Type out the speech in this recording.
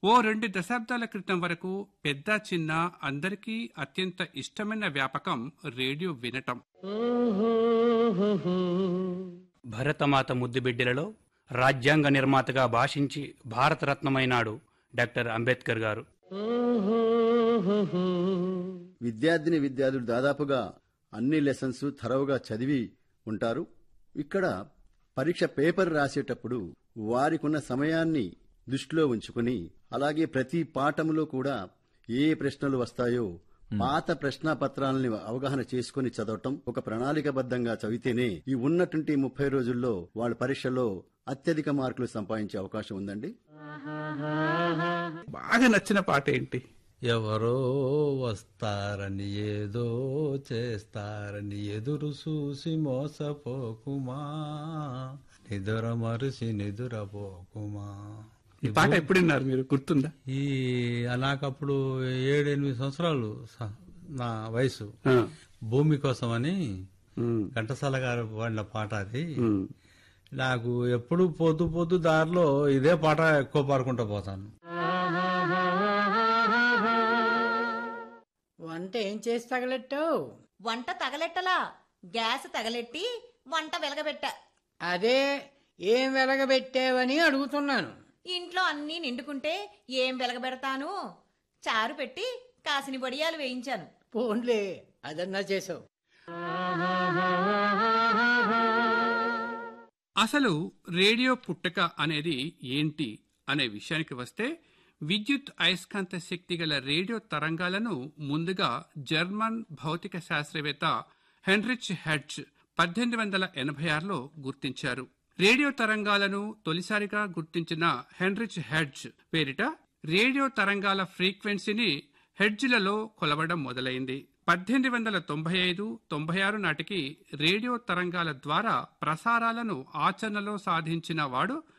ఓ రెండు దశాబ్దాల క్రితం వరకు పెద్ద చిన్న అందరికీ అత్యంత ఇష్టమైన వ్యాపకం రేడియో వినటం భరతమాత ముద్దుబిడ్డలలో రాజ్యాంగ నిర్మాతగా భాషించి భారతరత్నమైనాడు డాక్టర్ అంబేద్కర్ గారు విద్యార్థిని విద్యార్థులు దాదాపుగా అన్ని లెసన్స్ థరవుగా చదివి ఉంటారు ఇక్కడ పరీక్ష పేపర్ రాసేటప్పుడు వారికున్న సమయాన్ని దృష్టిలో ఉంచుకుని అలాగే ప్రతి పాఠములో కూడా ఏ ప్రశ్నలు వస్తాయో పాత ప్రశ్న పత్రాలని అవగాహన చేసుకుని చదవటం ఒక ప్రణాళికబద్ధంగా చదివితేనే ఈ ఉన్నటువంటి ముప్పై రోజుల్లో వాళ్ళ పరీక్షలో అత్యధిక మార్కులు సంపాదించే అవకాశం ఉందండి బాగా నచ్చిన పాట ఏంటి ఎవరో వస్తారని ఏదో చేస్తారని ఎదురు చూసి మోసపోకుమా నిదుర మరిసి నిదురపోకుమా ఈ పాట ఎప్పుడు విన్నారు మీరు గుర్తుందా ఈ నాకప్పుడు ఏడెనిమిది సంవత్సరాలు స- నా వయసు ఆ, భూమి కోసమని ఉమ్, ఘంటసాల గారు పాడిన పాట అది ఉమ్. నాకు ఎప్పుడు పొద్దు పొద్దు దారిలో ఇదే పాట ఎక్కువ పాడుకుంటూ పోతాను వంట ఏం చేసి తగలెట్టావు వంట తగలెట్టలా గ్యాస్ తగలెట్టి వంట వెలగబెట్టా అదే ఏం వెలగబెట్టావని అడుగుతున్నాను ఇంట్లో అన్నీ నిండుకుంటే ఏం వెలగబెడతాను చారు పెట్టి కాసిని బడియాలు వేయించాను పోన్లే అదన్నా చేసావు అసలు రేడియో పుట్టక అనేది ఏంటి అనే విషయానికి వస్తే విద్యుత్ అయస్కాంత శక్తి గల రేడియో తరంగాలను ముందుగా జర్మన్ భౌతిక శాస్త్రవేత్త హెన్రిచ్ హెడ్జ్ పద్దెనిమిది వందల ఎనభై ఆరులో గుర్తించారు రేడియో తరంగాలను తొలిసారిగా గుర్తించిన హెన్రిచ్ హెడ్జ్ పేరిట రేడియో తరంగాల ఫ్రీక్వెన్సీని హెడ్జ్లలో కొలవడం మొదలైంది పద్దెనిమిది వందల తొంభై ఐదు తొంభై ఆరు నాటికి రేడియో తరంగాల ద్వారా ప్రసారాలను ఆచరణలో సాధించిన వాడు